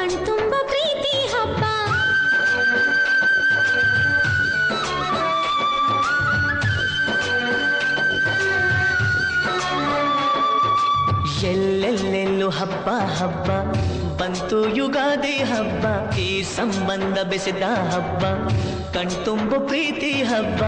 ಕಣ್ತುಂಬ ಪ್ರೀತಿ ಹಬ್ಬ ಎಲ್ಲೆಲ್ಲೆಲ್ಲೂ ಹಬ್ಬ ಹಬ್ಬ ಬಂತು ಯುಗಾದಿ ಹಬ್ಬ ಈ ಸಂಬಂಧ ಬೆಸೆದ ಹಬ್ಬ ಕಣ್ತುಂಬು ಪ್ರೀತಿ ಹಬ್ಬ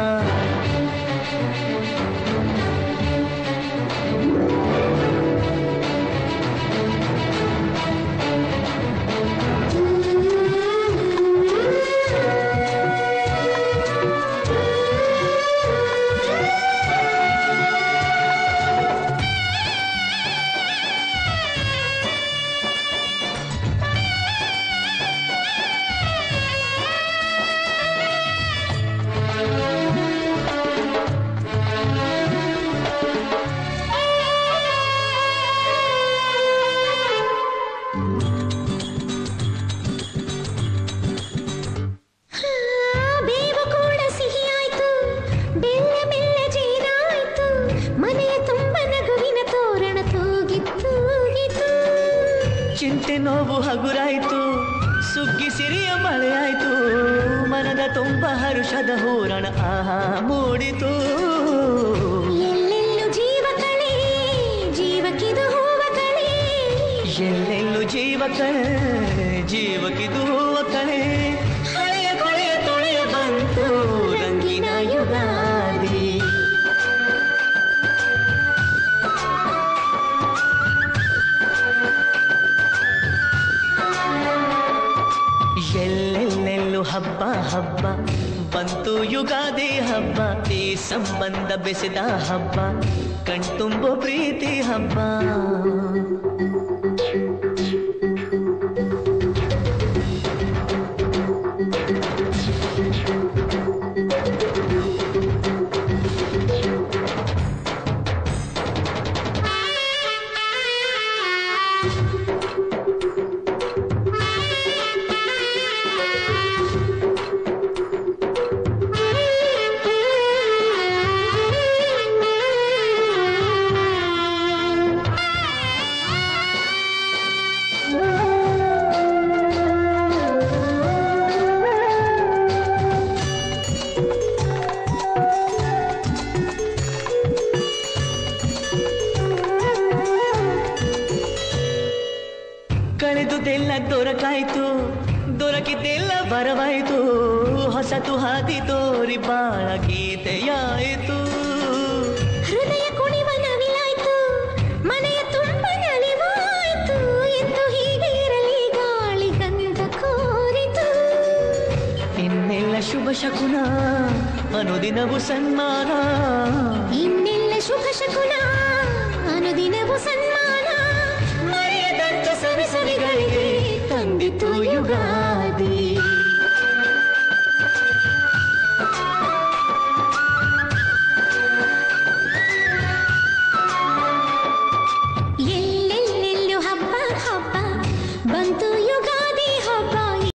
ಆ, ಬೇವು ಕೂಡ ಸಿಹಿಯಾಯ್ತು ಬೆಲ್ಲ ಬೆಲ್ಲ ಜೇನಾಯ್ತು ಮನೆಯ ತುಂಬ ನಗುವಿನ ತೋರಣ ತೂಗಿತ್ತು ತೂಗಿತು ಚಿಂತೆ ನೋವು ಹಗುರಾಯ್ತು ಸುಗ್ಗಿ ಸಿರಿಯ ಮಳೆಯಾಯ್ತು ಮನದ ತುಂಬ ಹರುಷದ ಹೂರಣ ಆಹಾ ಮೂಡಿತು ಎಲ್ಲೆಲ್ಲೂ ಜೀವ ಕಳೆ ಜೀವಕ್ಕಿದು ಹೂವ ಕಳೆ ಎಲ್ಲೆಲ್ಲೂ ಜೀವ ಕಳೆ ಜೀವಕ್ಕಿದು ಹೂವ ಕಳೆ ಹಳೆಯ ಕೊಳೆಯ ತೊಳೆಯ ಬಂತು ರಂಗಿನ ಯುಗಾದಿ ಎಲ್ಲೆಲ್ಲೆಲ್ಲೂ ಹಬ್ಬ ಹಬ್ಬ ಬಂತು ಯುಗಾದಿ ಹಬ್ಬ ಈ ಸಂಬಂಧ ಬೆಸೆದ ಹಬ್ಬ ಕಣ್ತುಂಬು ಪ್ರೀತಿ ಹಬ್ಬ ಕಳೆದುದೆಲ್ಲ ದೊರಕಾಯ್ತು ದೊರಕಿದ್ದೆಲ್ಲ ಬರವಾಯ್ತು ಹೊಸತು ಹಾದಿ ತೋರಿ ಬಾಳ ಗೀತೆಯಾಯಿತು ಹೃದಯ ಕುಣಿವ ನವಿಲಾಯ್ತು ಮನೆಯ ತುಂಬ ನಲಿವಾಯ್ತು ಎಂದು ಹೀಗೆ ಇರಲಿ ಗಾಳಿ ಗಂಧ ಕೋರಿತು ಇನ್ನೆಲ್ಲ ಶುಭ ಶಕುನ ಅನುದಿನವು ಸನ್ಮಾನ ಇನ್ನೆಲ್ಲ ಶುಭ ಶಕುನ ಅನುದಿನವು ಸನ್ಮಾನ ಮರೆಯದಂತ ಸವಿ ಸವಿಗಳಿಗೆ ತಂದಿತು ಯುಗಾದಿ